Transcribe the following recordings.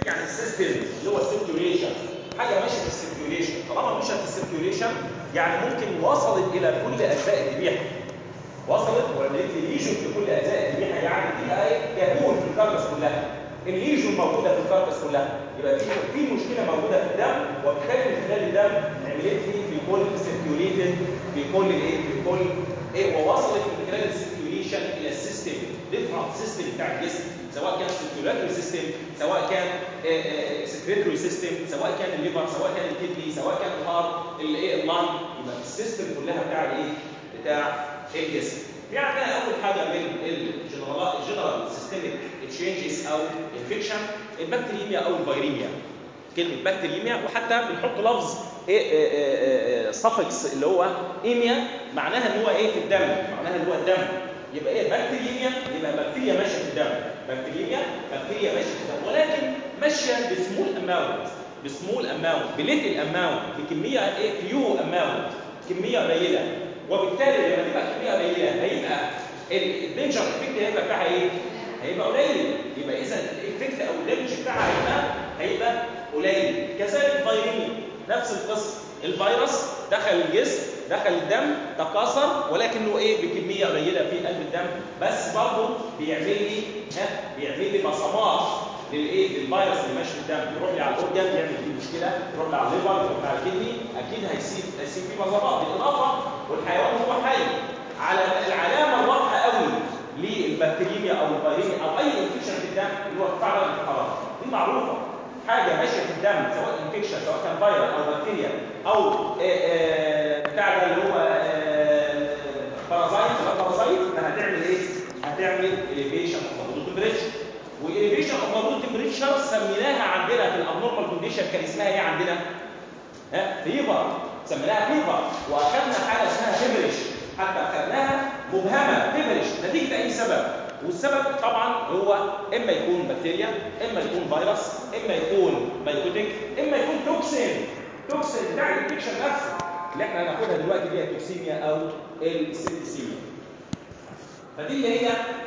يعني السيستم اللي هو السيركيوليشن حاجه ماشيه في السيركيوليشن طالما مشت في السيركيوليشن يعني ممكن وصلت الى كل اجزاء الذبيحه وصلت وعملت لي ليجن في كل اجزاء الذبيحه يعني دي ايه جابول في الكاربس كلها الليجن موجوده في الكاربس كلها يبقى في في مشكله موجوده في الدم وبالتالي من خلال الدم عملت لي في كل سيركيوليتد في كل الايه في كل ايه ووصلت من خلال السيركيوليشن الى السيستم ديفرنت سيستم بتاع الجسم سواء كان سيركيولاتوري سيستم سواء كان سكريتوري سيستم سواء كان الليفر سواء كان الكدني سواء كان الهارت الايه اللان يبقى السيستم كلها بتاع الايه بتاع الجسم في عندنا اول حاجه من الجنرال سيستميك تشينجز او انفكشن البكتيريميا او الفيريميا كلمه بكتيريميا وحتى بنحط لفظ سفكس اللي هو ايميا معناها ان هو ايه في الدم معناها اللي هو الدم يبقى ايه بكتيريميا يبقى بكتيريا ماشيه في الدم بكتيريميا بكتيريا ماشيه في الدم ولكن ماشيه بسمول اماونت بسمول اماونت بليتل اماونت بكميه ايه فيو اماونت كميه قليله وبالتالي لما تبقى كميه قليله هيبقى الدينجر افكت هيبقى بتاعها ايه؟ هيبقى قليل يبقى اذا الافكت او الدمج بتاعها هيبقى هيبقى قليل كذلك الفيروس نفس القصه الفيروس دخل الجسم دخل الدم تكاثر ولكنه ايه بكميه قليله في قلب الدم بس برضه بيعمل لي ها بيعمل لي بصمات للايه للفيروس اللي ماشي في الدم يروح لي على الاورجان يعمل فيه مشكله يروح لي على الليفر يروح لي على الكدني اكيد هيسيب هيسيب فيه بصمات بالاضافه والحيوان هو حي على العلامه الواضحه قوي للبكتيريميا او الفيروس او اي انفكشن في الدم اللي هو ارتفاع درجه الحراره دي معروفه حاجه ماشيه في الدم سواء انفكشن سواء كان فيروس او بكتيريا او آآ آآ بتاع ده اللي هو بارازايت او بارازايت انها هتعمل ايه؟ هتعمل اليفيشن اوف ذا تمبريتشر والاليفيشن اوف ذا تمبريتشر سميناها عندنا في الابنورمال كونديشن كان اسمها ايه عندنا؟ ها فيفر سميناها فيفر واخذنا حاله اسمها فيبرش حتى اخذناها مبهمه فيبرش نتيجه اي سبب والسبب طبعا هو اما يكون بكتيريا اما يكون فيروس اما يكون مايكوتيك اما يكون توكسين توكسين بتاع الانفكشن نفسه اللي احنا هناخدها دلوقتي اللي هي التوكسيميا او السيبتيسيميا فدي هي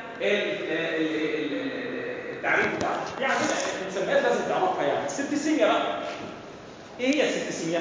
التعريف بتاعها في عندنا مسميات لازم تعرفها يعني السيبتيسيميا بقى ايه هي السيبتيسيميا؟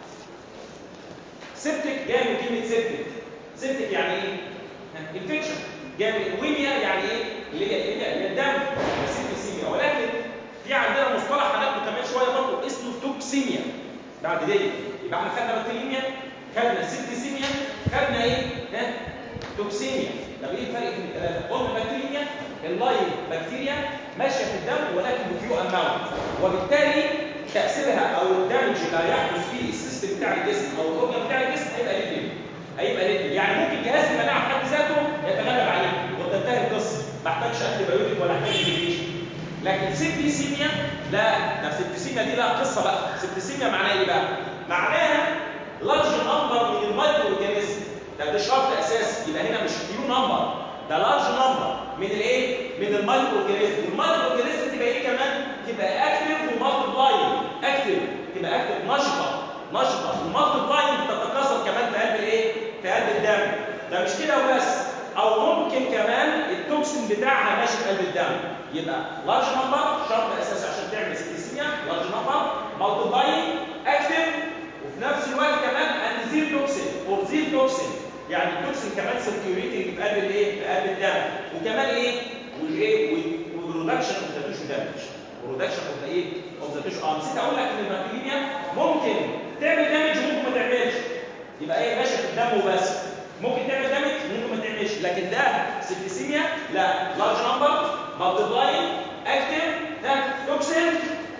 سيبتك جاي من كلمه سيبتك سيبتك يعني ايه؟ انفكشن جاي من ويميا يعني ايه؟ اللي هي ايه؟ اللي هي الدم سيبتيسيميا ولكن في عندنا مصطلح هناخده كمان شويه برضه اسمه توكسيميا بعد دي يبقى احنا خدنا بكتيريميا خدنا سيبتيسيميا خدنا ايه؟ ها؟ توكسيميا طب ايه الفرق بين الثلاثه؟ قلنا بكتيريميا اللايف بكتيريا ماشيه في الدم ولكن بفيو اماونت وبالتالي تاثيرها او الدمج اللي هيحدث فيه السيستم بتاع الجسم او الاورجن بتاع الجسم هيبقى ليتل هيبقى ليتل يعني ممكن جهاز المناعه في حد ذاته يتغلب عليه وتنتهي القصه ما احتاجش انتي بايوتيك ولا احتاج انفكشن لكن سيبتيسيميا لا ده سيبتيسيميا دي بقى قصه بقى سيبتيسيميا معناها ايه بقى؟ معناها لارج نمبر من المايكرو اورجانيزم ده ده شرط اساسي يبقى هنا مش فيو نمبر ده لارج نمبر من الايه؟ من المايكرو اورجانيزم والمايكرو اورجانيزم تبقى ايه كمان؟ تبقى اكتف ومالتبلاينج اكتف تبقى اكتف نشطه نشطه ومالتبلاينج بتتكاثر كمان في قلب الايه؟ في قلب الدم ده مش كده وبس او ممكن كمان التوكسين بتاعها ماشي في قلب الدم يبقى لارج نمبر شرط اساسي عشان تعمل سيتيسيميا لارج نمبر مالتبلاينج اكتف وفي نفس الوقت كمان انتي زيرو توكسين اور زيرو توكسين يعني التوكسين كمان سيركيوليتنج في قلب الايه؟ في قلب الدم وكمان ايه؟ والايه؟ والبرودكشن اوف ذا تيشو دامج برودكشن اوف ذا ايه؟ اوف ذا تيشو اه نسيت اقول لك ان البكتيريا ممكن تعمل دامج وممكن ما تعملش يبقى ايه ماشيه في الدم وبس ممكن تعمل دامج ممكن ما تعملش لكن ده سيبتيسيميا لا لارج نمبر مالتبلاين اكتف ده توكسين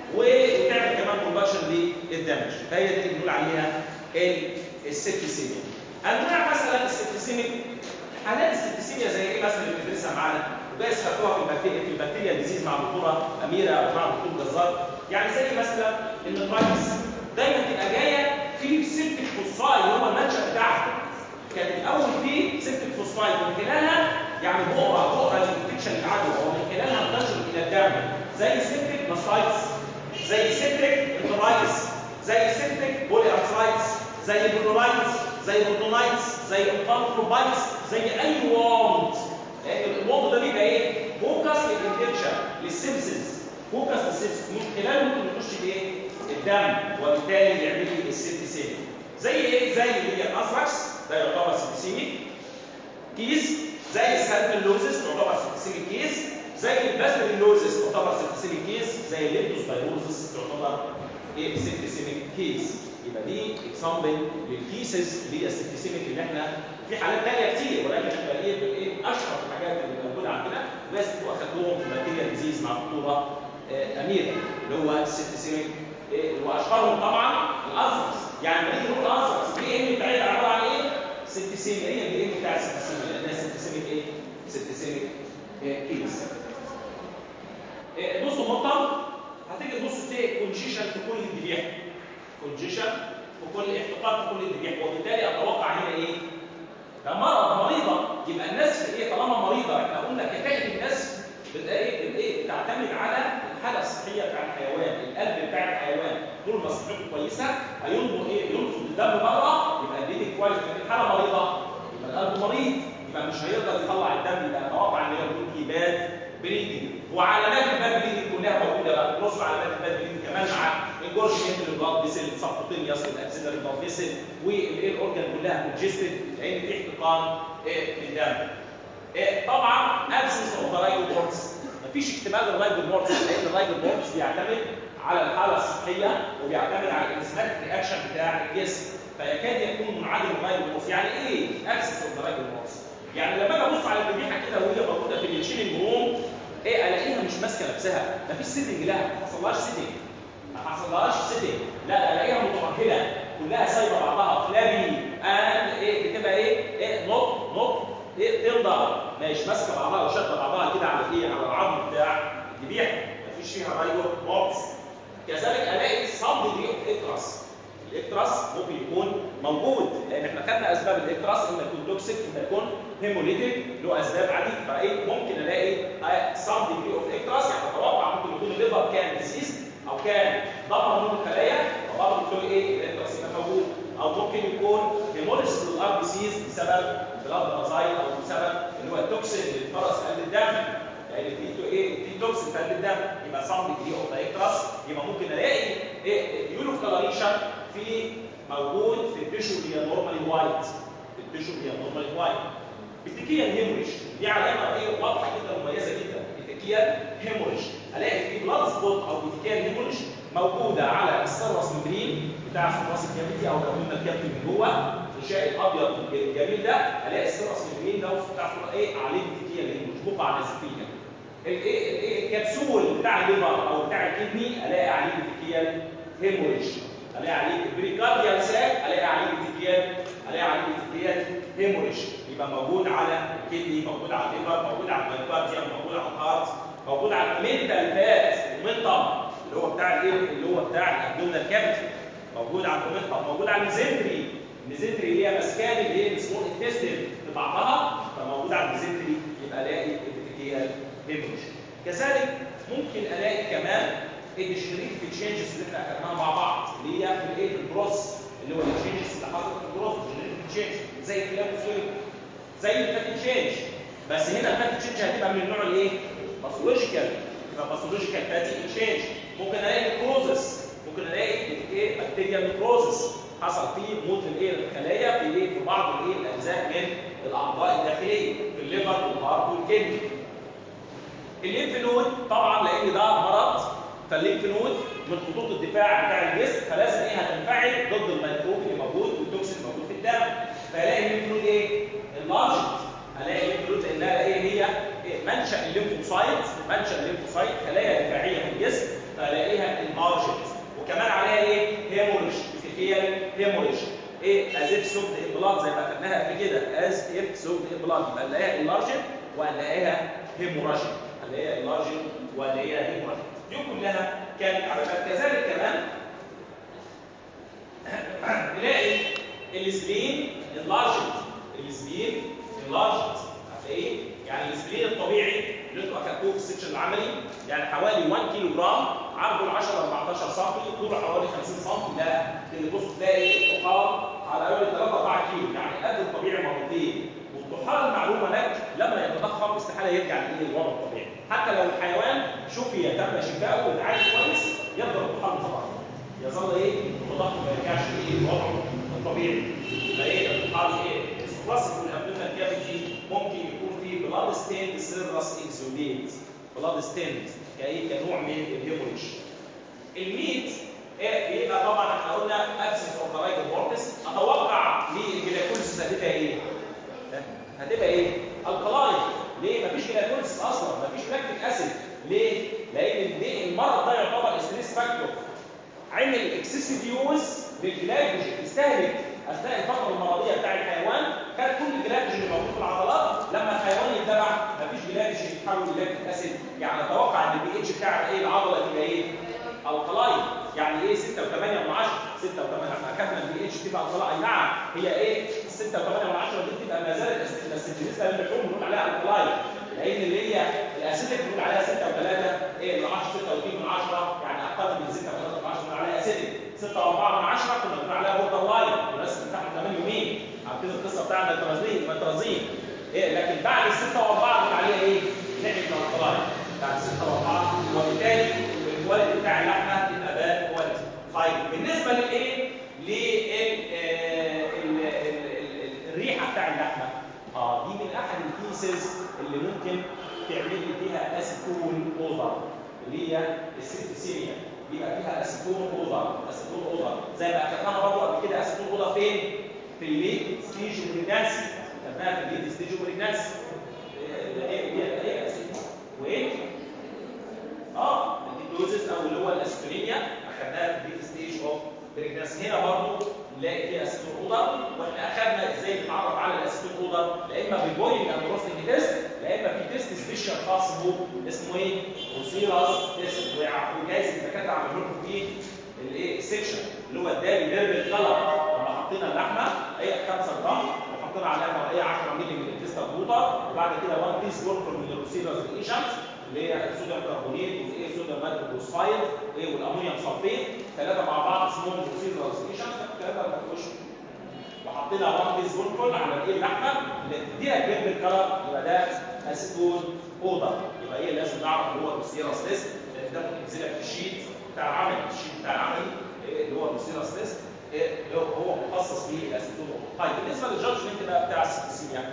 وتعمل كمان برودكشن للدمج فهي دي اللي بنقول عليها السيبتيسيميا انواع مثلا السيبتيسيميك حالات السيبتيسيميا زي ايه مثلا اللي بندرسها معانا وجايز خدتوها في البكتيريا في البكتيريا ديزيز مع الدكتوره اميره ومع الدكتور جزار يعني زي مثلا النترايتس دايما تبقى جايه في سيبتيك فوسفاي هو المنشا بتاعها كان الاول في سيبتيك فوسفاي من خلالها يعني بؤره بؤره الانفكشن العدوى ومن خلالها انتشر الى الدم زي سيبتيك ماستايتس زي سيبتيك انترايتس زي سيبتيك بولي ارثرايتس زي بولورايتس زي بورتونايتس زي انفانتروبايتس زي اي ووند الووند ده بيبقى ايه؟ فوكس للانفكشن للسيمسز فوكس للسيبس من خلاله ممكن يخش الايه؟ الدم وبالتالي يعمل لي السيبتسيميك زي ايه؟ زي اللي هي الانثراكس ده يعتبر سيبتسيميك كيس زي السالمونيلوزيس تعتبر سيبتسيميك كيس زي الباسبريلوزيس تعتبر سيبتسيميك كيس زي الليبتوسبيروزيس تعتبر ايه سيبتسيميك كيس يبقى دي اكزامبل للكيسز اللي هي السيبتسيميك اللي احنا في حالات ثانيه كتير ولكن احنا ايه ايه اشهر الحاجات اللي موجوده عندنا ولازم تبقوا اخدتوهم في ماتيريال ديزيز مع الدكتوره آه اميره اللي هو السيبتسيميك إيه واشهرهم طبعا الازرس يعني لما نيجي نقول ازرس دي ام بتاعتها عباره عن ايه؟ سيبتسيميك هي دي ام بتاع السيبتسيميك لانها سيبتسيميك ايه؟ سيبتسيميك إيه كيس إيه بصوا النقطه هتيجي تبص تلاقي كونجيشن في كل الذبيحه كونجيشن في كل احتقان في كل الذبيحه وبالتالي اتوقع هنا ايه؟ ده مرض مريضه يبقى الناس في ايه طالما مريضه احنا قلنا كفاءه الناس ايه ايه بتعتمد على الحاله الصحيه بتاع الحيوان القلب بتاع الحيوان طول ما صحته كويسه هينبض ايه ينفض الدم بره يبقى البيبي كويس لكن الحاله مريضه يبقى القلب مريض يبقى مش هيقدر يطلع الدم يبقى اتوقع ان هي بتكون كيبات بريدنج وعلامات الباد بريدنج كلها موجوده بقى بصوا علامات الباد بريدنج كمان مع الجورجمنت البلاد فيسل سبكوتينيوس والاكسلري بلاد فيسل والايه الاورجن كلها كونجستد لان في احتقان إيه للدم إيه طبعا ابسنس اوف ذا رايبوبورتس مفيش اكتمال للرايبوبورتس لان الرايبوبورتس بيعتمد على الحاله الصحيه وبيعتمد على الانسماتيك رياكشن بتاع الجسم فيكاد يكون منعدم الرايبوبورتس يعني ايه ابسنس اوف ذا رايبوبورتس يعني لما اجي ابص على الذبيحه كده وهي موجوده في الشيلنج روم ايه الاقيها مش ماسكه نفسها مفيش سيتنج لها ما حصلهاش سيتنج ما حصلهاش سيتنج لا الاقيها مترهله كلها سايبه بعضها فلابي ان ايه بتبقى ايه ايه نط نط ايه تمضى مش ماسكه بعضها وشاده بعضها كده على ايه على العظم بتاع الذبيحه مفيش فيها رايبو مورتس كذلك الاقي صب دي اكتراس الاكتراس ممكن يكون موجود لان احنا خدنا اسباب الاكتراس اما يكون توكسيك اما يكون هيموليتيك له اسباب عديده فايه ممكن الاقي سم ديجري اوف اكتراس يعني اتوقع ممكن يكون الليفر كان ديسيز او كان دمر منه الخلايا فبرضه بتقول ايه الاكتراس يبقى موجود او ممكن يكون هيموليس للار بي سيز بسبب بلاد بازايل او بسبب اللي هو التوكسين اللي اتفرز في قلب الدم يعني في ايه في توكسين في قلب الدم يبقى سم ديجري اوف اكتراس يبقى ممكن الاقي ايه يورو كلاريشن في موجود في التيشو اللي هي نورمالي وايت التيشو اللي هي نورمالي وايت التكيه هيموريج دي علامه ايه واضحه جدا ومميزه جدا التكيه هيموريج الاقي في بلاد سبوت او التكيه هيموريج موجوده على السيرفس ممبرين بتاع سيرفس الكافيتي او لو الكافيتي من جوه الغشاء الابيض الجميل ده الاقي السيرفس ممبرين ده بتاع ايه عليه التكيه الهيموريج بقعه نزفيه الايه الايه الكبسول بتاع الليفر او بتاع الكدني الاقي عليه التكيه هيموريج الاقي عليه البريكارديال ساك الاقي عليه التكيات الاقي عليه التكيات هيموريج يبقى موجود على الكدني موجود على الليفر موجود على المايوكارديوم موجود على الهارت موجود على المنتال فات المنتم اللي هو بتاع الايه اللي هو بتاع الابدومينال كافيتي موجود على المنتم موجود على الميزنتري الميزنتري اللي هي مسكان اللي هي السمول انتستين ببعضها فموجود على الميزنتري يبقى الاقي التكيات هيموريج كذلك ممكن الاقي كمان الديجنريتيف تشينجز اللي احنا اخدناها مع بعض اللي هي في الايه في الجروس اللي هو التشينجز اللي حصلت في الجروس الديجنريتيف تشينج زي الكلاموسيل زي الفاتي تشينج بس هنا الفاتي تشينج هتبقى من النوع الايه؟ باثولوجيكال يبقى باثولوجيكال فاتي تشينج ممكن الاقي نيكروزس ممكن الاقي ايه بكتيريا نيكروزس حصل فيه موت الايه الخلايا في ايه في بعض الايه الاجزاء من الاعضاء الداخليه في الليفر والهارت والكدني الليمف نود طبعا لان ده مرض فالليمف نود من خطوط الدفاع بتاع الجسم فلازم ايه هتنفعل ضد الميكروب اللي موجود والتوكسين الموجود في الدم فالاقي الليمف نود ايه؟ اللارج الاقي الليمف نود لانها ايه هي إيه؟ منشا الليمفوسايت منشا الليمفوسايت خلايا دفاعيه في الجسم فالاقيها انلارجت وكمان عليها ايه؟ هيموريج ابيثيكيال هيموريج ايه از اف سوكد امبلاد زي ما خدناها قبل كده از اف سوكد امبلاد يبقى نلاقيها انلارجت وهنلاقيها هيموراجيك هنلاقيها انلارجت وهنلاقيها هيموراجيك دي كلها كانت علامات كذلك كمان نلاقي السبلين انلارجت السبلين انلارجت هتلاقيه يعني السبلين الطبيعي اللي انتوا اخدتوه في السكشن العملي يعني حوالي 1 كيلو جرام عرضه 10 14 سم طوله حوالي 50 سم ده اللي بص تلاقي الطحال على حوالي 3 4 كيلو يعني قد الطبيعي مرتين والطحال المعلومه لك لما يتضخم استحاله يرجع لايه الوضع الطبيعي حتى لو الحيوان شفي تم شفائه وتعالج كويس يفضل الطحال متضخم يظل ايه متضخم ما يرجعش ايه لوضعه الطبيعي فايه الطحال ايه الكلاسيك والابدومينال كافيتي ممكن يكون فيه بلاد ستيند سيرس اكزوديت بلاد ستيند كايه كنوع من الهيموريج الميت ايه بيبقى طبعا احنا قلنا ابسنس اوف ذا رايت بورتس اتوقع للجلايكوليسيس هتبقى ايه؟ هتبقى ايه؟ القلايد ليه؟ مفيش جلايكوليسيس اصلا مفيش لاكتيك اسيد ليه؟ لان دي المرض ده يعتبر ستريس فاكتور عمل اكسسيف يوز للجلايكوجين استهلك اثناء الفتره المرضيه بتاع الحيوان كان كل الجلايكوجين اللي موجود في العضلات لما الحيوان يتبع مفيش جلايكوجين يتحول للاكتيك اسيد يعني اتوقع ان البي اتش بتاع ايه العضله تبقى ايه؟ القلايد يعني ايه 6 و8 من 10 6 و8 احنا اخذنا البي اتش تبقى القلايد اي نعم هي ايه 6 و8 من 10 دي بتبقى ما زالت اسيد بس بالنسبه للحوم بنقول عليها القلايد لان اللي هي الاسيدك بنقول عليها 6 و3 ايه من 10 6 و2 من 10 يعني اقل من 6 و3 من 10 بنقول عليها اسيدك 6 و4 من 10 كنا بنقول عليها بوردر لاين بس بتاعها كمان يومين عارفين القصه بتاع المترازين المترازين ايه لكن بعد ال 6 و4 بنقول عليها ايه نعمه القلايد بعد 6 و4 وبالتالي الكواليتي بتاع اللحمه يبقى باد كواليتي طيب بالنسبه للايه لل الريحه بتاع اللحمه اه دي من احد الكيسز اللي ممكن تعمل لي فيها اسيتون اوفر اللي هي السيبتسيميا بيبقى فيها اسيتون اوفر اسيتون اوفر زي ما اخذناها برضه قبل كده اسيتون اوفر فين في الليت ستيج بريجنانسي اخذناها في الليت ستيج بريجنانسي وايه اه الدوزز او اللي هو الاسبرينيا اخذناها في ستيج اوف بريجنس هنا برضه نلاقي فيها اسيتون اودر واحنا اخذنا ازاي نتعرف على الاسيتون اودر لا اما بالبوينج اند روستنج تيست لا اما في تيست سبيشال خاص به اسمه ايه؟ اوسيراس تيست وجايز الدكاتره عملوا لكم فيه الايه السكشن اللي هو اداني بيربل كلر لما حطينا اللحمه هي 5 جرام وحطينا عليها نوعيه 10 مللي من التيست بوتر وبعد كده 1 بيس وركر من الاوسيراس ايجنت اللي هي الصوديوم كربونيت وايه صوديوم نيتروفوسفايد ايه والامونيوم صلفيت ثلاثه مع بعض اسمهم الاوسيراس ايجنت الثلاثه ما تاكلوش وحطينا 1 بيس وركر على الايه اللحمه اللي تديها بيربل كلر يبقى ده اسيتون اودر يبقى ايه لازم نعرف اللي هو الاوسيراس تيست لان ده ممكن ينزل لك في الشيت بتاع العمل الشيت بتاع العمل إيه اللي هو الاوسيراس تيست إيه اللي هو مخصص بالاسيتون طيب بالنسبه للجادجمنت بقى بتاع السيستيميا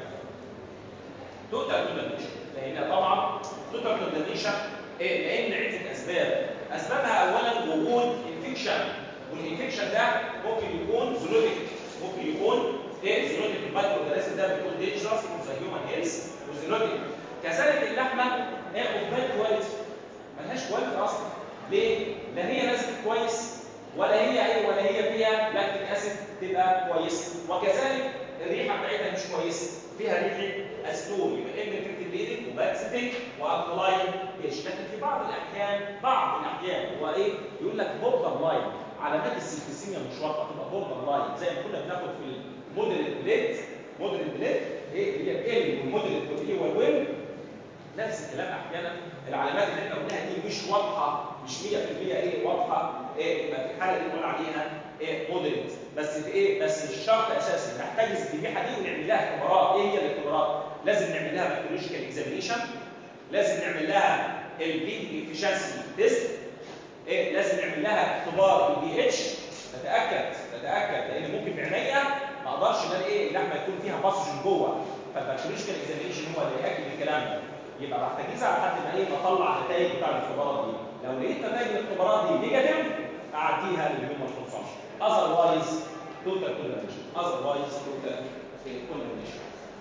توتال كوندمنيشن لان طبعا توتال كوندمنيشن إيه لان عده اسباب اسبابها اولا وجود انفكشن والانفكشن ده ممكن يكون زولوتيك ممكن يكون ايه زولوتيك المايكرو اورجانيزم ده بيكون دينجرس يكون زي هيومن هيلث وزولوتيك كذلك اللحمه ايه اوف باد كواليتي ملهاش كواليتي اصلا ليه؟ لا هي نازل كويس ولا هي ايه ولا هي فيها لاكتيك اسيد تبقى كويسه وكذلك الريحه بتاعتها مش كويسه فيها ريحه اسيتون يبقى اما افكت بليدنج وباكسيتنج والكلاين بيش لكن في بعض الاحيان بعض الاحيان هو ايه يقول لك بوردر لاين علامات السيستيميا مش واضحه تبقى بوردر لاين زي ما كنا بناخد في المودريت بليد مودريت بليد ايه اللي هي ال والمودريت والاي والوين نفس الكلام احيانا العلامات اللي احنا قلناها دي مش واضحه مش 100% ايه واضحه ايه يبقى في الحاله دي نقول عليها ايه مودريت بس في ايه بس مش شرط اساسي نحتجز الذبيحه دي ونعمل لها اختبارات ايه هي الاختبارات لازم نعمل لها بكتيريولوجيكال اكزامينيشن لازم نعمل لها البليدنج افشنسي تيست ايه لازم نعمل لها اختبار البي اتش تتاكد تتاكد لان ممكن بعينيا ما اقدرش ان ايه اللحمه يكون فيها باسجن جوه فالبكتيريولوجيكال اكزامينيشن هو اللي ياكد الكلام ده يبقى بحتجزها لحد ما ايه بطلع النتائج بتاع الاختبارات دي لو لقيت نتائج الاختبارات دي نيجاتيف اعديها لليوم الكونسامشن اذروايز توتال كوندمنيشن اذروايز توتال كوندمنيشن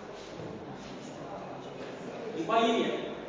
البايميا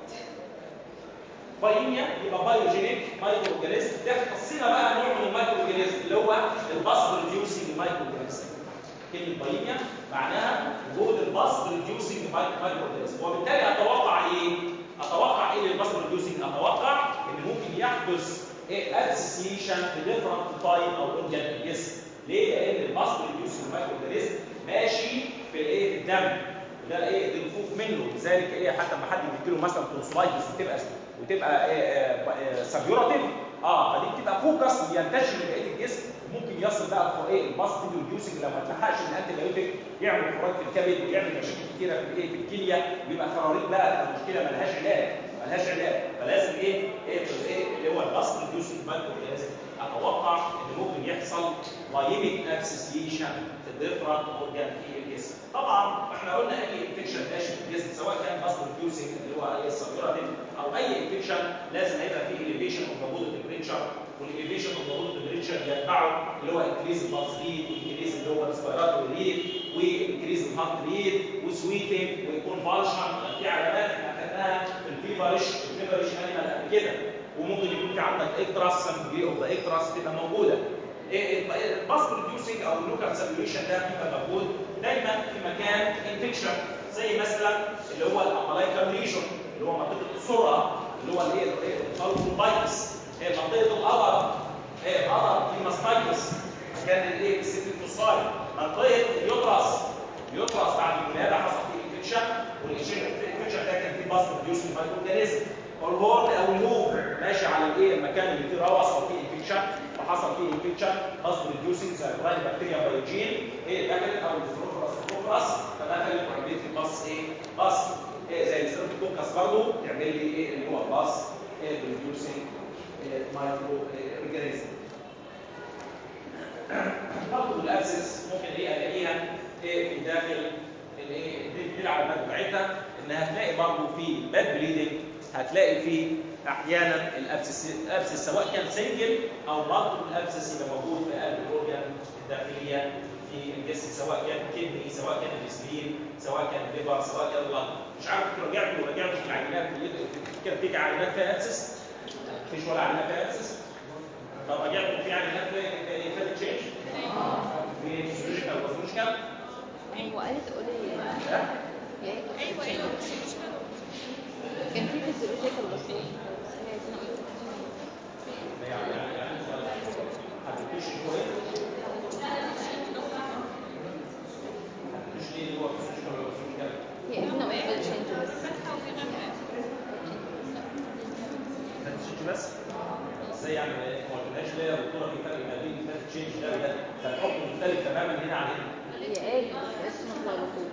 بايميا يبقى بايوجينيك مايكرو اورجانيزم ده خصينا بقى نوع من المايكرو اورجانيزم اللي هو الباس ريديوسنج مايكرو اورجانيزم كلمه بايميا معناها وجود الباس ريديوسنج مايكرو اورجانيزم وبالتالي اتوقع ايه اتوقع ايه الباس ريديوسنج اتوقع ان ممكن يحدث ايه اسوسيشن بديفرنت تايب او اورجان في الجسم ليه لان الباس ريديوسنج مايكرو اورجانيزم ماشي في الايه في الدم وده ايه دي الخوف منه لذلك ايه حتى لما حد بيجي له مثلا تونسلايتس وتبقى وتبقى إيه سبيوراتيف اه فدي بتبقى فوكس بينتشر لبقيه الجسم وممكن يصل بقى ايه الباس دي ريديوسنج لو ما اتلحقش الانتي بايوتيك يعمل خراج في الكبد ويعمل مشاكل كتيره في الايه في الكليه ويبقى قراريط بقى تبقى مشكله مالهاش علاج ملهاش علاج فلازم ايه ايه ايه اللي هو الباس ريديوسنج مايكرو اورجانيزم اتوقع ان ممكن يحصل لايبك ابسسيشن في الديفرنت اورجان في الجسم طبعا احنا قلنا اي انفكشن ناشئ في الجسم سواء كان باس ريديوسنج اللي هو اي سبيراتيف او اي انفكشن لازم هيبقى فيه اليفيشن اوف ذا بودي تمبريتشر والاليفيشن اوف ذا بودي تمبريتشر يتبعه اللي هو انكريز البلس ريت والانكريز اللي هو الريسبيراتوري ريت وانكريز الهارت ريت وسويتنج وكونفالشن في علامات احنا خدناها في الفيفرش الفيفرش انيمال قبل كده وممكن يكون في عندك اكتراس سم اوف ذا اكتراس تبقى موجوده الباس بروديوسنج او اللوكال سابيوليشن ده بيبقى موجود دايما في مكان انفكشن زي مثلا اللي هو الامبلايكال ريجون اللي هو منطقه السرعه اللي هو الايه الفالوبايتس هي منطقه القبر هي القبر في ماستايتس مكان الايه السيتيفوساي منطقه اليوترس اليوترس بعد الولاده حصل فيه انفكشن والانفكشن ده كان فيه باس بروديوسنج مايكروجانيزم الهورن او اللوب ماشي على الايه المكان اللي فيه روث او فيه انفكشن فحصل فيه انفكشن باس بروديوسنج سيربراين بكتيريا بايوجين هي دخلت او الفلوفرس الفلوفرس فدخلت وعملت لي باس ايه باس إيه زي الستريبتوكوكس برضه تعمل لي ايه اللي هو باس ايه بروديوسنج مايكرو اورجانيزم برضه الابسس ممكن ايه الاقيها ايه في داخل الايه دي العلامات بتاعتها ان هتلاقي برضه في باد بليدنج هتلاقي فيه احيانا الابسس الابسس سواء كان سنجل او مالتيبل الابسس يبقى موجود في قلب الاورجان الداخليه في الجسم سواء كان كدني سواء كان السبين سواء كان الليفر سواء كان اللنج مش عارف رجعت ورجعت في العينات كان في عينات فيها ابسس مفيش ولا عينات فيها ابسس طب رجعت في عينات فيها فيها تشينج في فيزيولوجيكال وفيزيولوجيكال هو قالت قولي ايوه ايوه كان في فيزيولوجيكال بس هي عايزين اقول يعني يعني يعني هتكتش شويه هتكتش ايه اللي هو فيزيولوجيكال ولا فيزيولوجيكال هي عايزين اقول تشينج بس تشينج بس ازاي يعني ما قلتلهاش ليه يا دكتوره في فرق ما بين الفات تشينج ده وده ده الحكم مختلف تماما هنا عن هنا هي قالت بس اسمه على طول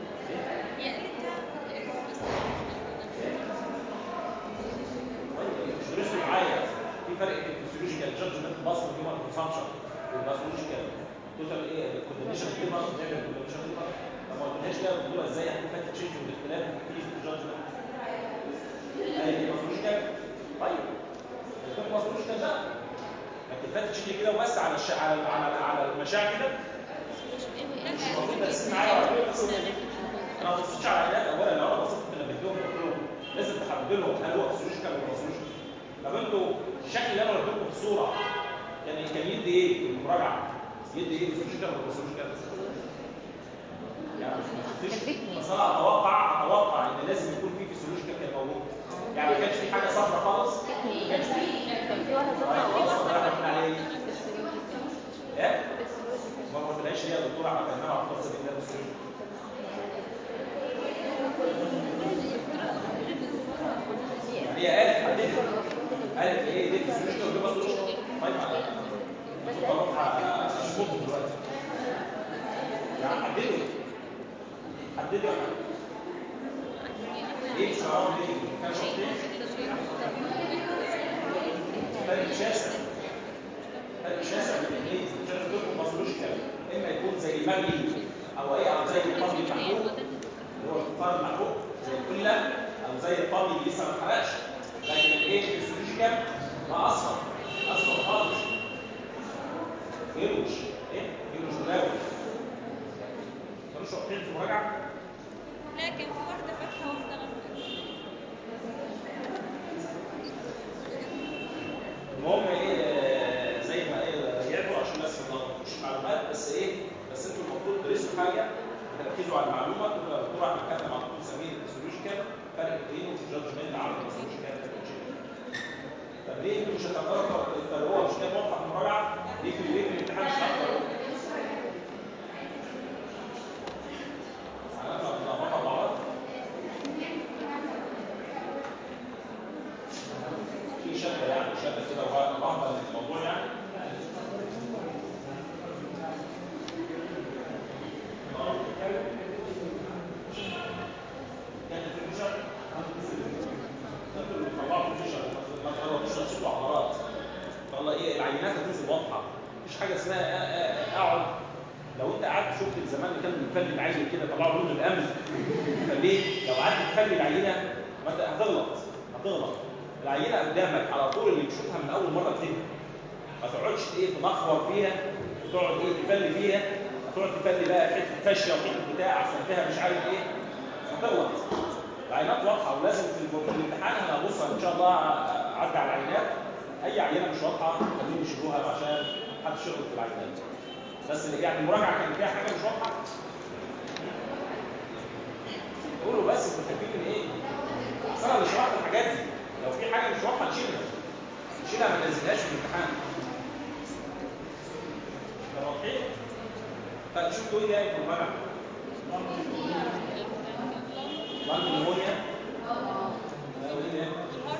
طيب مش درسوا معايا في فرق بين الفيزيولوجيكال جادجمنت بصر هيومن كونسامشن والباثولوجيكال توتال ايه الكونديشن ليفر نعمل كونديشن ليفر طب ما قلتلهاش ليه يا دكتوره ازاي هتكون فات تشينج والاختلاف في الجادجمنت اي دي باثولوجيكال طيب الفات باثولوجيكال لا لكن فات تشينج كده وبس على الش... على على على المشاعر كده مش المفروض ترسم معايا ولا ايه بس انا ما بصيتش على العينات اولا لو انا بصيت في اللي بديهم قلت لهم لازم تحدد لهم هل هو فيزيولوجيكال ولا باثولوجيكال طب انتوا الشكل اللي انا وريته لكم في الصوره كان كان يدي ايه في المراجعه يدي ايه فيزيولوجيكال ولا باثولوجيكال يعني ما شفتش بس انا اتوقع اتوقع ان لازم يكون في فيزيولوجيكال كان موجود يعني ما كانش في حاجه صفرا خالص ما كانش في كان في واحد واحد صفحة اصفر ده احنا عليه فيزيولوجيكال ايه ما قلتلهاش ليه يا دكتوره على كلمه على القصه دي ده فيزيولوجيكال هي قالت حددت قالت ايه دي فيزيولوجيكال ودي باثولوجيكال طيب بس اروح اشوفه دلوقتي يعني حددوا حددوا يا حبيبي ايه شعار دي كان شرط ايه فرق شاسع فرق شاسع بين الاثنين عشان تكون باثولوجيكال اما يكون زي المغلي او ايه او زي الطبي المحروق اللي هو الفطار المحروق زي الكله او زي الطبي اللي لسه ما اتحرقش لكن الايه الفيزيولوجيكال ما اصفر اصفر خالص يروش ايه يروش ملاوي كانوش واقفين في المراجعه لكن في واحدة فاتحة واحدة غامقة المهم ايه زي ما ايه رجعتوا عشان بس ما تلخبطوش معلومات بس ايه بس انتوا المفروض تدرسوا حاجه تركزوا على المعلومه تبقى الدكتور احنا كنا مع الدكتور سمير الفيزيولوجيكال فرق بينه في الجادجمنت عن الفيزيولوجيكال طب ليه انتوا مش هتقدروا تفرقوها مش كده واضحه في المراجعه ليه في ليه في الامتحان مش هتقدروا علامه متلخبطه مع بعض في شده يعني شده كده وهبه للموضوع يعني كانت الفيوجن انتوا اللي العينات هتنزل واضحه مفيش حاجه اسمها أ- أ- اقعد لو انت قعدت شفت زمان اللي كانوا بيفلي العين كده طلعوا لون الامن فليه؟ لو قعدت تفلي العينه ما انت هتغلط هتغلط العينه قدامك على طول اللي تشوفها من اول مره تفهم ما تقعدش ايه تنخور فيها وتقعد ايه تفلي فيها هتقعد تفلي بقى حته فاشيه وحته بتاع عشان فيها مش عارف ايه هتغلط العينات واضحه ولازم في الم- في الامتحان انا هبص ان شاء الله اعدي على العينات اي عينه مش واضحه خليهم يشيلوها عشان محدش يغلط في العينات بس يعني المراجعه كان فيها حاجه مش واضحه قولوا بس انتوا خايفين من ايه؟ بس انا اللي شرحت الحاجات دي لو في حاجه مش واضحه نشيلها نشيلها ما ننزلهاش في الامتحان ده واضحين؟ طيب شوفوا ايه جاي في المراجعه لانج نمونيا لا وايه ده؟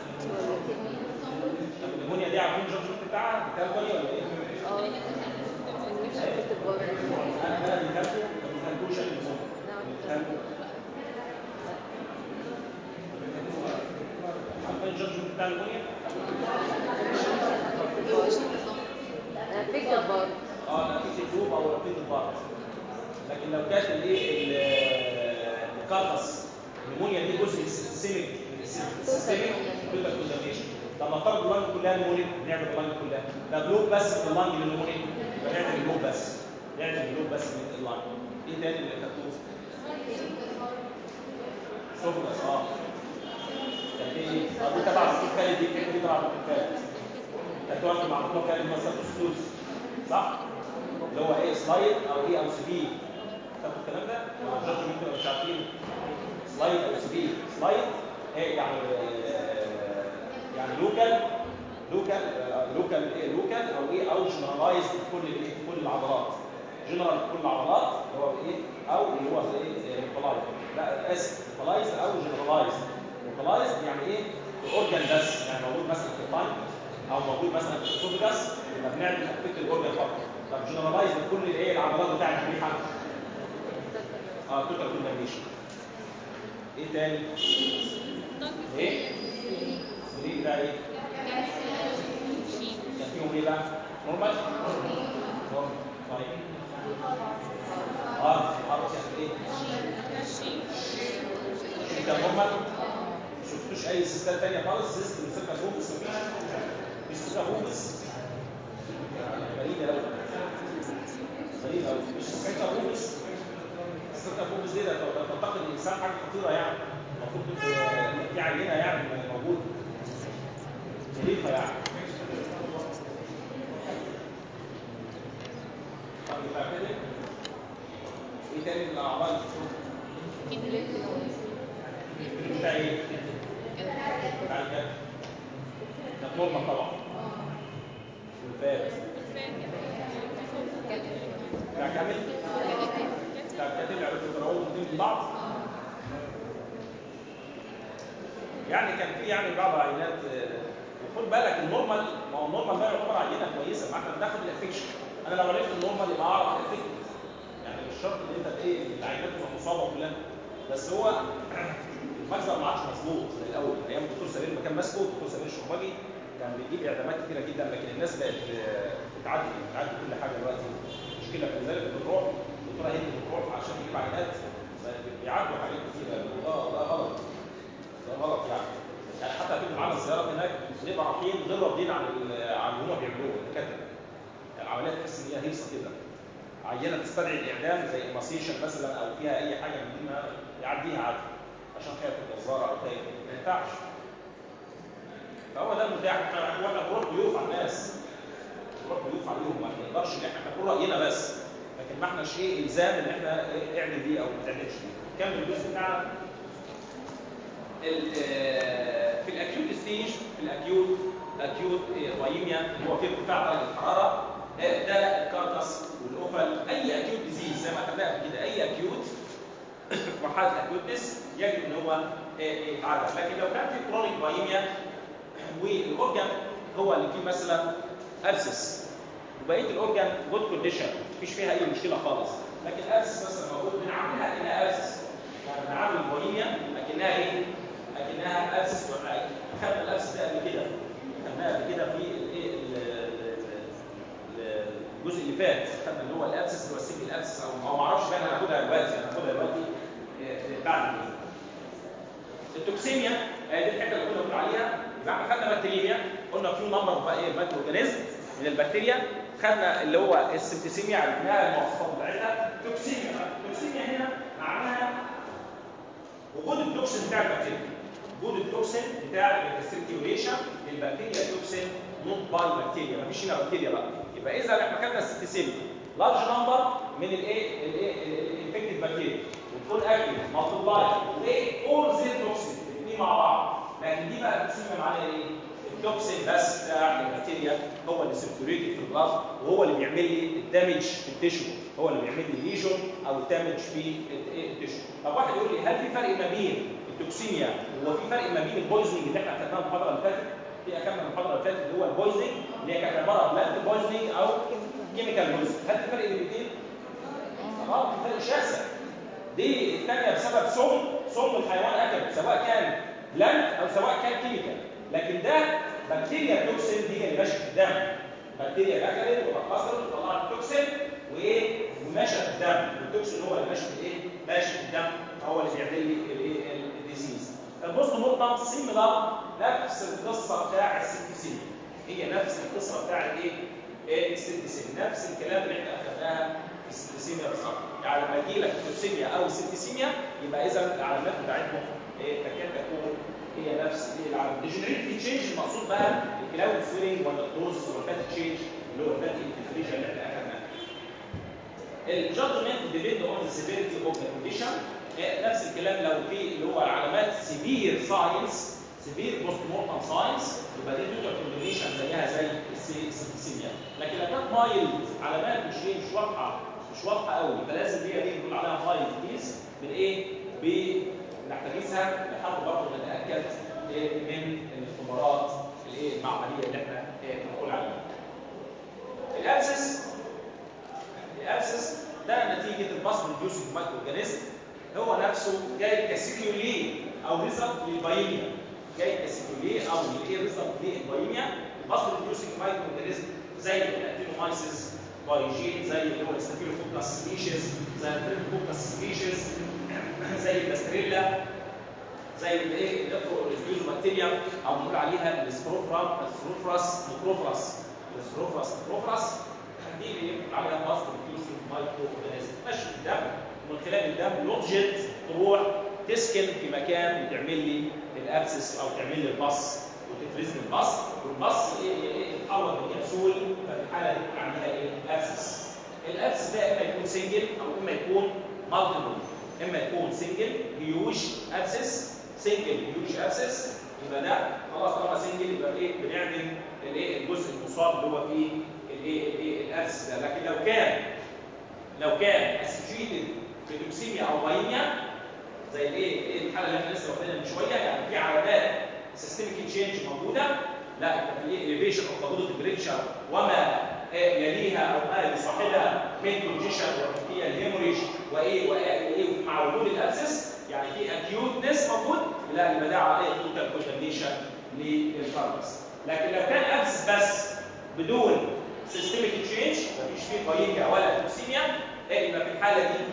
طب النمونيا دي عارفين الجادجمنت بتاعها بتالكولي ولا ايه؟ اه مش فكرة برضه انا انا اللي كلته ما كلتوش انا اللي كلته عارفين الجادجمنت بتاع النمونيا؟ انا فكرة برضه اه نتيجه الجوب او نتيجه الضغط لكن لو كانت الايه ال- الكارتس النمونيا دي جزء سيستميك سيستميك تقدر كونداميشن طب نفترض اللنج كلها نمونيا نعمل اللنج كلها ده بلوك بس من اللنج للنمونيا يبقى نعمل بلوك بس نعمل بلوك بس من اللنج ايه تاني اللي خدتوه؟ سوفنس اه كان في ايه؟ طب دي تبع الدكتور خالد دي بتعمل ايه تبع الدكتور خالد؟ كانت واقفه مع الدكتور خالد مثلا ستوز صح؟ اللي هو ايه سلايد او ايه او سي بي فاكر الكلام ده؟ ولا الجادج ممكن مش عارفين سلايد او سي بي سلايد ايه يعني آه، يعني لوكال لوكال لوكال ايه لوكال او ايه او جنرالايز في كل الايه في كل العضلات جنرال في كل العضلات اللي هو ايه او اللي هو ايه لوكالايز لا اسف لوكالايز او جنرالايز لوكالايز يعني ايه الاورجن بس يعني موجود مثلا في الفانك او موجود مثلا في الاسوفجاس يبقى بنعمل افكت الاورجن فقط طب جنرالايز لكل الايه العضلات بتاعت الريحه اه توتال كوندامنيشن ايه تاني؟ ايه؟ سرير ده ايه؟ كان فيهم ايه بقى؟ نورمال؟ نورمال طيب اه اه يعني ايه؟ شيء كان نورمال؟ ما شفتوش اي سيستات تانية خالص سيستم سيركا فوكس مفيش مفيش سيركا فوكس غريبة قوي غريبة قوي مش سيركا فوكس السيركا فوكس دي ده ده تعتقد الانسان حاجة خطيرة يعني المفروض تبقى في عينة يعني موجودة نظيفة يعني طب يبقى كده ايه تاني من الاعضاء اللي شفتوها؟ بتاع ايه؟ بتاع الكتف ده نورمال طبعا والفات بتاع كامل بتاع الكتف عرفتوا تقرأوا الاثنين من بعض يعني كان في يعني بعض عينات آه، وخد بالك النورمال ما هو النورمال ده يعتبر عينه كويسه ما احنا بناخد الافكشن انا لو عرفت النورمال يبقى اعرف الافكت يعني مش شرط ان انت ايه العينات تبقى مصابه كلها بس هو المخزن ما عادش مظبوط زي الاول ايام الدكتور سمير ما كان ماسكه الدكتور سمير الشربجي كان بيجيب اعدامات كتيره جدا لكن الناس بقت آه، بتعدي بتعدي كل حاجه دلوقتي مشكله في ذلك بتروح الدكتوره هند بتروح عشان تجيب عينات بيعدوا حاجات كتيره ده ده غلط ده غلط يعني يعني حتى في معانا الزيارات هناك بنبقى رايحين غير راضيين عن ال- عن اللي هم بيعملوه الدكاتره يعني العمليه تحس ان هي هيصه كده عينه تستدعي الاعدام زي ايماسيشن مثلا او فيها اي حاجه من دي ما يعديها عادي عشان خايف الجزاره او خايف ما ينفعش فهو ده المتاح احنا واحنا بنروح ضيوف على الناس بنروح ضيوف عليهم ما نقدرش ان احنا نقول راينا بس لكن ما احناش ايه الزام ان احنا إيه اعمل دي او ما تعملش دي كمل الجزء بتاعنا ال- آه، في الاكيوت ستيج في الاكيوت اكيوت بايميا اللي هو فيه ارتفاع درجه الحراره آه، ده الكارتس والاوفل اي اكيوت ديزيز زي ما خدناها قبل كده اي اكيوت مرحله الاكيوتنس يجب ان هو آه، يتعالج لكن لو كان في كرونيك بايميا والاورجان هو اللي فيه مثلا ابسس وبقيه الاورجان جود كونديشن مفيش فيها اي مشكله خالص لكن ابسس مثلا موجود بنعملها كانها ابسس يعني بنعمل البوليميا لكنها ايه؟ لكنها ابسس ولا خدنا الابسس ده قبل كده خدناها قبل كده في الايه ال- ال- الجزء اللي فات خدنا اللي هو الابسس اللي هو السنجل ابسس او او ما اعرفش بقى انا هاخدها دلوقتي انا هاخدها دلوقتي آه، بعد كده التوكسيميا هي دي الحته اللي كنا بنقول عليها يبقى احنا خدنا بكتيريميا قلنا فيو نمبر بقى ايه مايكرو اورجانيزم من البكتيريا خدنا اللي هو السبتيسيميا عرفناها المواصفات بتاعتها توكسيميا بقى. التوكسيميا هنا معناها وجود التوكسين بتاع البكتيريا وجود التوكسين بتاع السيركيوليشن للبكتيريا توكسين نوت باي بكتيريا مفيش هنا بكتيريا بقى يبقى اذا احنا خدنا السبتيسيميا لارج نمبر من الايه الايه الانفكتد بكتيريا وتكون اكتف مالتبلاي وايه اول زير توكسين الاثنين مع بعض لكن دي بقى التوكسين معناها ايه؟ التوكسين بس بتاع البكتيريا هو اللي سيركيوليتد في البلاد وهو اللي بيعمل لي الدمج في التشو هو اللي بيعمل لي ليجون او الدمج في الايه التشو طب واحد يقول لي هل في فرق ما بين التوكسيميا هو في فرق ما بين البويزنينج اللي احنا خدناه المحاضره اللي فاتت في اخدنا المحاضره اللي فاتت اللي هو البويزنينج اللي هي كانت عباره عن بلانت بويزنينج او كيميكال بويزنينج هل في فرق بين الاثنين؟ اه في فرق شاسع دي الثانيه بسبب سم سم الحيوان اكله سواء كان بلانت او سواء كان كيميكال لكن ده بكتيريا توكسين دي اللي ماشيه في الدم بكتيريا اكلت واتكسرت وطلعت توكسين وايه وماشيه في الدم والتوكسين هو اللي ماشي في الايه ماشي في الدم هو اللي بيعمل لي الايه الديزيز البوست مورتم سيميلار نفس القصه بتاع السبتيسيميا هي نفس القصه بتاع الايه السبتيسيميا نفس الكلام اللي احنا اخذناها في السبتيسيميا بالظبط يعني لما يجي لك التوكسيميا او السبتيسيميا يبقى اذا العلامات بتاعتهم إيه تكاد تكون هي نفس ايه العلامه ديجنريتيف تشينج المقصود بقى الكلاود سويلنج ولا الكروزس ولا الفات تشينج اللي هو الفات انفليشن اللي احنا اخذناه الجادجمنت ديبند اون ذا سيفيريتي اوف ذا كونديشن نفس الكلام لو في اللي هو علامات سيفير ساينس سيفير بوست مورتم ساينس يبقى دي توتال كونديشن زيها زي السيميا لكن لو كانت مايلد علامات مش ايه مش واضحه مش واضحه قوي فلازم دي دي نقول عليها مايلد كيس من ايه بنحتجزها لحد برضه نتاكد إيه من الاختبارات الايه المعمليه اللي احنا إيه بنقول عليها الابسس الابسس ده نتيجه الباس بروديوسنج مايكرو اورجانيزم هو نفسه جاي كسيكيولي او ريزلت للبايميا جاي كسيكيولي او الايه ريزلت للبايميا الباس بروديوسنج مايكرو اورجانيزم زي الانتينومايسيس بايجين زي اللي هو الستافيلوكوكس سبيشيز زي التريبوكوكس سبيشيز زي الباستريلا زي الايه الافرو بكتيريا او بنقول عليها السبروفرا السبروفراس ميكروفراس السبروفراس ميكروفراس دي اللي بنقول عليها باست بروديوسنج مايكرو اورجانيزم ماشي في الدم ومن خلال الدم لوجيت تروح تسكن في مكان وتعمل لي الابسس او تعمل لي البص وتفرز لي البص والبص ايه ايه يتحول لكبسول ففي الحاله دي بنقول عليها ايه ابسس الابسس ده اما يكون سنجل او اما يكون مالتيبل اما يكون سنجل هيوج ابسس سنجل هيوج ابسس يبقى ده خلاص طالما سنجل يبقى ايه بنعمل الايه الجزء المصاب اللي هو فيه الايه الايه الابسس ده لكن لو كان لو كان اسوشيتد بتوكسيميا او بايميا زي الايه الايه الحاله اللي احنا لسه واخدينها من شويه يعني في علامات سيستميك تشينج موجوده لا يبقى في ايه اليفيشن اوف قبضه البريتشر وما يليها او ما يصاحبها من كونجيشن وفي الهيموريج وايه وايه مع وجود الابسس يعني في اكيوتنس موجود لا يبقى ده عليه توتال كوندمنيشن للفارماس لكن لو كان ابسس بس بدون سيستميك تشينج مفيش فيه بايميا ولا توكسيميا يبقى في الحاله دي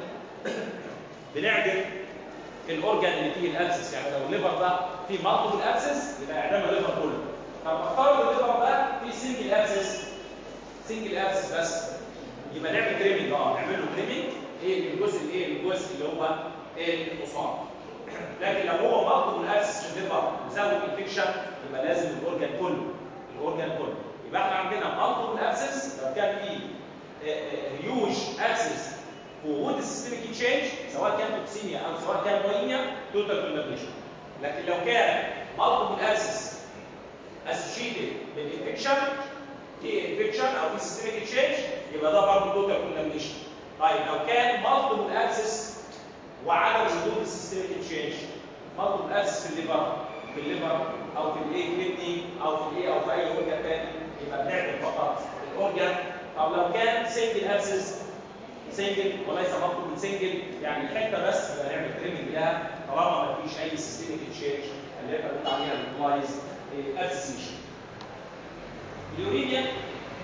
بنعدم الاورجان اللي فيه الابسس يعني لو الليفر ده فيه مالتيبل ابسس يبقى اعدام الليفر كله طب افترض الليفر ده فيه سنجل ابسس سنجل ابسس بس يبقى نعمل تريمنج اه نعمل له تريمنج ايه الجزء الايه الجزء اللي هو ايه المصاب لكن لو هو مالتيبل ابسس في الليفر بسبب انفكشن يبقى لازم الاورجان كله الاورجان كله يبقى احنا عندنا مالتيبل ابسس لو كان فيه هيوج ابسس وجود السيستميك تشينج سواء كان توكسيميا او سواء كان بايميا توتال كوندمنيشن لكن لو كان مالتيبل ابسس اسوشيتد بالانفكشن في انفكشن او في سيستميك تشينج يبقى ده برضه توتال كوندمنيشن طيب لو كان مالتيبل ابسس وعدم وجود السيستميك تشينج مالتيبل ابسس في الليفر في الليفر او في الايه كدني او في الايه او في اي اورجان تاني يبقى بنعمل فقط الاورجان طب لو كان سنجل ابسس سنجل وليس مطلوب من سنجل يعني الحته بس يبقى نعمل تريمنج لها طالما ما فيش اي سيستميك تشينج اللي احنا بنقول عليها البلايز ابسيشن اليوريميا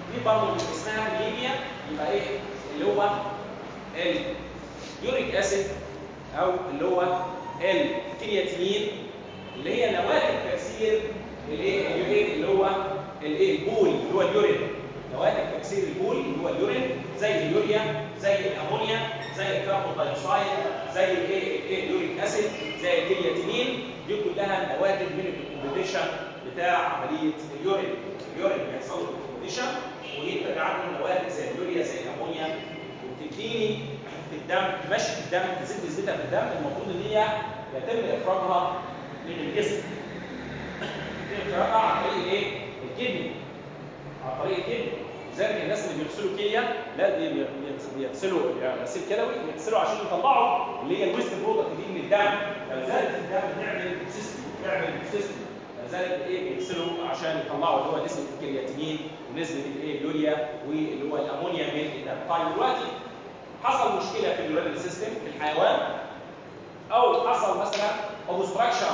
دي برضه اللي اسمها انيميا يبقى ايه اللي هو اليوريك اسيد او اللي هو الكرياتينين اللي هي نواتج تكسير الايه اليورين اللي هو الايه البول اللي هو اليورين نواتج تكسير البول اللي هو اليورين زي اليوريا زي الامونيا زي الكربون دايوكسيد زي الايه الايه اليوريك اسيد زي الكرياتينين دي كلها نواتج من الكومبيتيشن بتاع عمليه اليورين اليورين بيحصل له كومبيتيشن ويبقى عنده نواتج زي اليوريا زي الامونيا وبتديني في الدم تمشي في الدم تزيد نسبتها في الدم المفروض ان هي يتم افراغها من الجسم يتم افراغها عن طريق ايه؟ الكدني عن طريق الكدني لذلك الناس اللي بيغسلوا كليه لا بي- بي- بيغسلوا يعني غسيل كلوي بيغسلوا عشان يطلعوا اللي هي الويست برودكت دي من الدم فلذلك الدم بتعمل سيستم بتعمل سيستم لذلك ايه بيغسلوا عشان يطلعوا اللي هو نسبه الكرياتينين ونسبه الايه اليوريا واللي هو الامونيا من الدم طيب دلوقتي حصل مشكله في اليورينال سيستم في الحيوان او حصل مثلا اوبستراكشن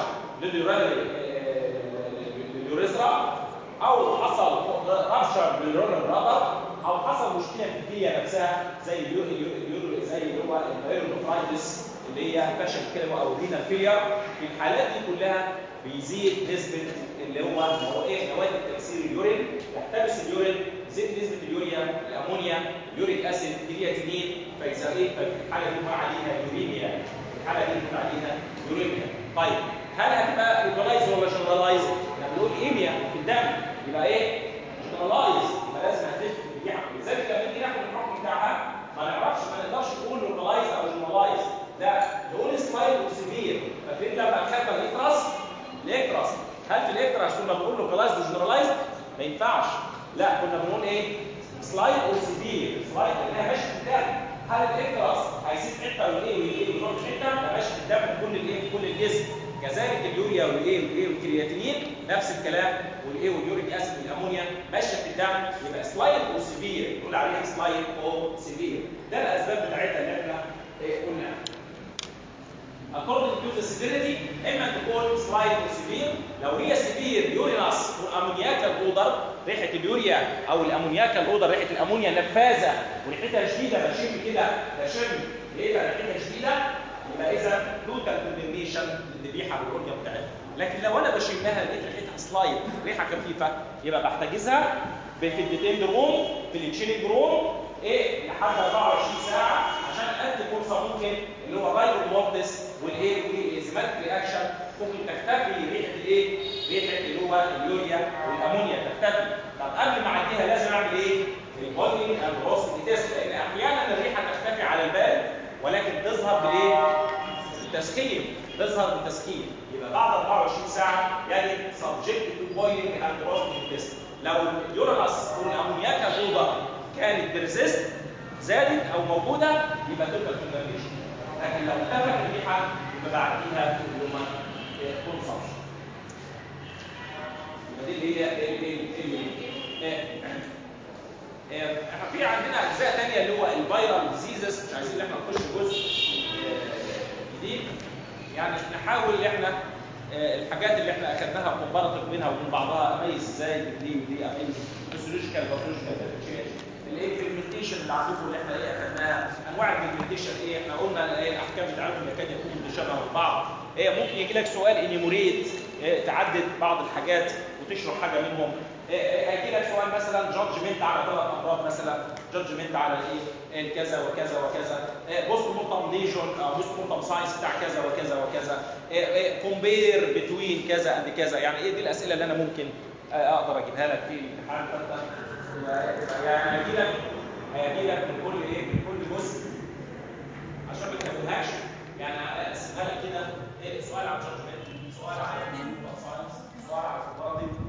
لليوريثرا او حصل رابشر لليورينال رابر او حصل مشكله في الكليه نفسها زي اليو اليو زي اللي هو البايرونفرايتس اللي هي فشل كلوي او رينال فيلير في الحالات دي كلها بيزيد نسبه اللي هو هو ايه نواتج تكسير اليورين يحتبس اليورين يزيد نسبه اليوريا الامونيا اليوريك اسيد كرياتينين فاذا ايه ففي الحاله دي بنقول عليها يوريميا في الحاله دي بنقول عليها يوريميا طيب هل هتبقى لوكالايز ولا جنرالايز؟ احنا بنقول ايميا في الدم يبقى ايه؟ جنرالايز يبقى لازم هتلف بالجحم لذلك لما نيجي ناخد الحكم بتاعها ما نعرفش ما نقدرش نقول لوكالايز او جنرالايز لا نقول سلايد وسيفير فاكرين لما خدنا الاكتراس الاكتراس هل في الاكتراس كنا بنقول لوكالايز وجنرالايز؟ ما ينفعش لا كنا بنقول ايه؟ سلايد او سيفير سلايد لانها ماشيه في الدم هل الاكتراس هيسيب حته والايه والايه ويروح في حته؟ ده ماشي في الدم في كل الايه في كل الجسم كذلك اليوريا والايه والايه والكرياتينين نفس الكلام والايه واليوريك اسيد والامونيا ماشيه في الدم يبقى سلايد او سيفير نقول عليها سلايد او سيفير ده الاسباب بتاعتها اللي احنا إيه قلناها according to the severity اما تكون سلايد او سيفير لو هي سيفير يوريناس والامونياكال اودر ريحه اليوريا او الامونياكال اودر ريحه الامونيا نفاذه وريحتها شديده بشم كده بشم لقيتها ريحتها شديده يبقى اذا توتال كوندمنيشن للذبيحه والاورجن بتاعتها لكن لو انا بشمها لقيت ريحتها سلايد ريحه خفيفه يبقى بحتجزها بفدتين روم في التشيلنج روم ايه لحد 24 ساعه عشان ادي فرصه ممكن اللي هو الرايبو مورتس والايه والازماتيك رياكشن ممكن تختفي ريحه الايه؟ ريحه اللي هو اليوريا والامونيا تختفي طب قبل ما اعديها لازم اعمل ايه؟ البودي اند روست تيست لان احيانا الريحه تختفي على البال ولكن تظهر بالايه؟ بالتسخين تظهر بالتسخين يبقى بعد 24 ساعه يجب سبجكت تو بويلنج اند روستنج تيست لو اليورانس والامونياكا اوضه كانت بيرزيست زادت او موجوده يبقى تبقى كونتاميشن لكن لو اختفت الريحه يبقى بعديها اللي هم كونسبشن يبقى دي اللي هي احنا في عندنا اجزاء ثانيه اللي هو الفيرال ديزيزز مش عايزين ان احنا نخش في جزء جديد يعني نحاول ان احنا الحاجات اللي احنا اخذناها كومباراتيف بينها وبين بعضها اميز ازاي دي ودي اميز فيسيولوجيكال باثولوجيكال الامبلمنتيشن اللي عندكم اللي احنا ايه اخذناها انواع الامبلمنتيشن ايه احنا قلنا ايه الاحكام بتاعتهم يكاد يكونوا متشابهه من بعض ايه ممكن يجي لك سؤال انيموريت إيه تعدد بعض الحاجات وتشرح حاجه منهم إيه هيجي لك سؤال مثلا جادجمنت على ثلاث امراض مثلا جادجمنت على ايه كذا وكذا وكذا بوست مورتم ليجون او بوست مورتم ساينس بتاع كذا وكذا وكذا كومبير بتوين كذا اند كذا يعني ايه دي الاسئله اللي انا ممكن اقدر اجيبها لك في الامتحان فانت يعني هيجي لك هيجي لك من كل ايه من كل جزء عشان ما تكملهاش يعني اقسمها لك كده ايه سؤال على جادجمنت سؤال على ساينس سؤال على كومباراتيف